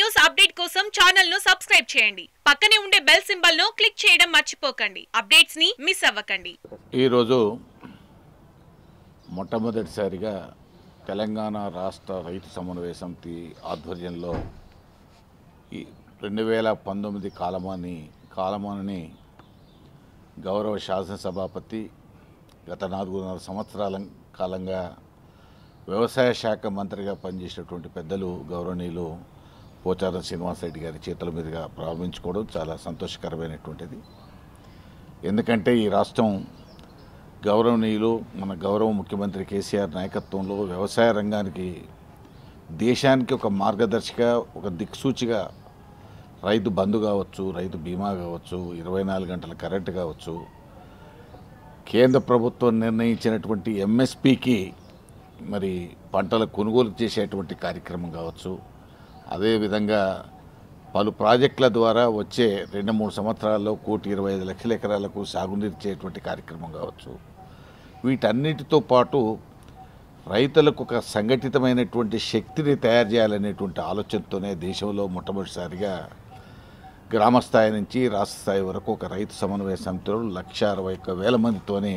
News update కోసం channel ను subscribe చేయండి పక్కనే ఉండే బెల్ సింబల్ ను క్లిక్ చేయడం మర్చిపోకండి అప్డేట్స్ ని మిస్ అవ్వకండి ఈరోజు మొట్టమొదటిసారిగా తెలంగాణ రాష్ట్ర రైతు సమన్వయ సమితి ఆధ్వర్యంలో ఈ రెండు వేల పంతొమ్మిది కాలమాని కాలమాని గౌరవ శాసనసభాపతి గత నాలుగున్నర సంవత్సరాల కాలంగా వ్యవసాయ శాఖ మంత్రిగా పనిచేసినటువంటి పెద్దలు గౌరవనీయులు పోచారం శ్రీనివాసరెడ్డి గారి చేతుల మీదుగా ప్రారంభించుకోవడం చాలా సంతోషకరమైనటువంటిది ఎందుకంటే ఈ రాష్ట్రం గౌరవనీయులు మన గౌరవ ముఖ్యమంత్రి కేసీఆర్ నాయకత్వంలో వ్యవసాయ రంగానికి దేశానికి ఒక మార్గదర్శిగా ఒక దిక్సూచిగా రైతు బంధు కావచ్చు రైతు బీమా కావచ్చు ఇరవై నాలుగు గంటల కరెంటు కావచ్చు కేంద్ర ప్రభుత్వం నిర్ణయించినటువంటి ఎంఎస్పికి మరి పంటల కొనుగోలు చేసేటువంటి కార్యక్రమం కావచ్చు అదేవిధంగా పలు ప్రాజెక్టుల ద్వారా వచ్చే రెండు మూడు సంవత్సరాల్లో కోటి ఇరవై ఐదు లక్షల ఎకరాలకు సాగునీరు చేయటువంటి కార్యక్రమం కావచ్చు వీటన్నిటితో పాటు రైతులకు ఒక సంఘటితమైనటువంటి శక్తిని తయారు చేయాలనేటువంటి ఆలోచనతోనే దేశంలో మొట్టమొదటిసారిగా గ్రామ స్థాయి నుంచి రాష్ట్ర స్థాయి వరకు ఒక రైతు సమన్వయ సమితిలో లక్ష అరవై ఒక్క వేల మందితోనే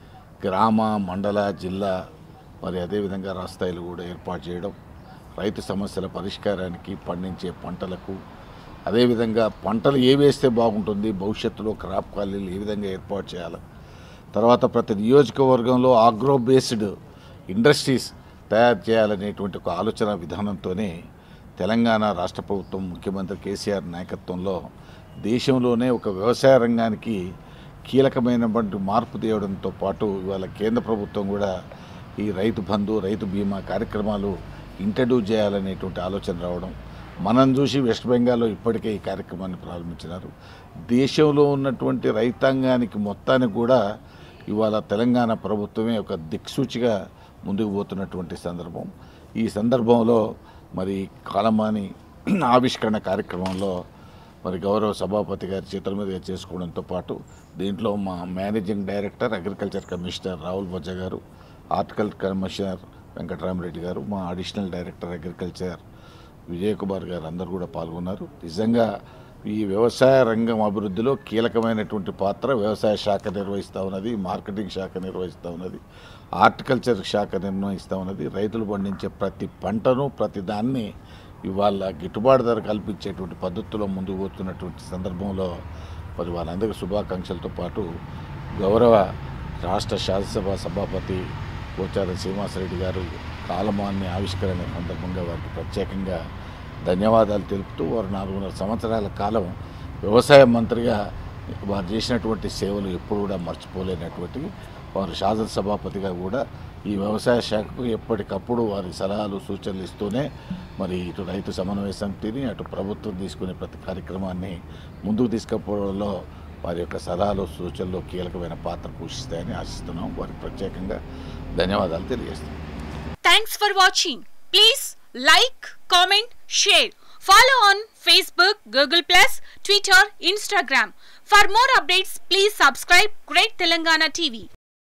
గ్రామ మండల జిల్లా మరి అదేవిధంగా రాష్ట్ర స్థాయిలో కూడా ఏర్పాటు చేయడం రైతు సమస్యల పరిష్కారానికి పండించే పంటలకు అదేవిధంగా పంటలు ఏ వేస్తే బాగుంటుంది భవిష్యత్తులో క్రాప్ కాలనీలు ఏ విధంగా ఏర్పాటు చేయాలి తర్వాత ప్రతి నియోజకవర్గంలో ఆగ్రో బేస్డ్ ఇండస్ట్రీస్ తయారు చేయాలనేటువంటి ఒక ఆలోచన విధానంతోనే తెలంగాణ రాష్ట్ర ప్రభుత్వం ముఖ్యమంత్రి కేసీఆర్ నాయకత్వంలో దేశంలోనే ఒక వ్యవసాయ రంగానికి కీలకమైనటువంటి మార్పు తేవడంతో పాటు ఇవాళ కేంద్ర ప్రభుత్వం కూడా ఈ రైతు బంధు రైతు బీమా కార్యక్రమాలు ఇంట్రడ్యూస్ చేయాలనేటువంటి ఆలోచన రావడం మనం చూసి వెస్ట్ బెంగాల్లో ఇప్పటికే ఈ కార్యక్రమాన్ని ప్రారంభించినారు దేశంలో ఉన్నటువంటి రైతాంగానికి మొత్తానికి కూడా ఇవాళ తెలంగాణ ప్రభుత్వమే ఒక దిక్సూచిగా ముందుకు పోతున్నటువంటి సందర్భం ఈ సందర్భంలో మరి కాలమాని ఆవిష్కరణ కార్యక్రమంలో మరి గౌరవ సభాపతి గారి చేతుల మీదుగా చేసుకోవడంతో పాటు దీంట్లో మా managing director agriculture commissioner Rahul Bojja garu article commissioner Venkatarama Reddy garu మా additional director agriculture Vijay Kumar garu అందరూ కూడా పాల్గొన్నారు నిజంగా ఈ వ్యవసాయ రంగం అభివృద్ధిలో కీలకమైనటువంటి పాత్ర వ్యవసాయ శాఖ నిర్వహిస్తూ ఉన్నది మార్కెటింగ్ శాఖ నిర్వహిస్తూ ఉన్నది హార్టికల్చర్ శాఖ నిర్వహిస్తూ ఉన్నది రైతులు పండించే ప్రతి పంటను ప్రతి దాన్ని ఇవాళ గిట్టుబాటు ధర కల్పించేటువంటి పద్ధతిలో ముందుకు పోతున్నటువంటి సందర్భంలో మరి వాళ్ళందరికీ శుభాకాంక్షలతో పాటు గౌరవ రాష్ట్ర శాసనసభ సభాపతి పోచారం శ్రీనివాసరెడ్డి గారు కాలమాన్ని ఆవిష్కరణ సందర్భంగా వారికి ప్రత్యేకంగా ధన్యవాదాలు తెలుపుతూ వారు నాలుగున్నర సంవత్సరాల కాలం వ్యవసాయ మంత్రిగా వారు చేసినటువంటి సేవలు ఎప్పుడు కూడా మర్చిపోలేనటువంటి వారు శాసనసభాపతిగా కూడా ఈ వ్యవసాయ శాఖకు ఎప్పటికప్పుడు వారి సలహాలు సూచనలు ఇస్తూనే మరి ఇటు రైతు సమన్వయ సమితిని అటు ప్రభుత్వం తీసుకునే ప్రతి కార్యక్రమాన్ని ముందుకు తీసుకుపోవడంలో వారి యొక్క సలహాలు సూచనలు కీలకమైన పాత్ర పోషిస్తాయని ఆశిస్తున్నాం వారికి ప్రత్యేకంగా ధన్యవాదాలు తెలియజేస్తున్నాం Thanks for watching. Please like, comment, share. Follow on Facebook, Google Plus, Twitter, Instagram. For more updates, please subscribe Great Telangana TV.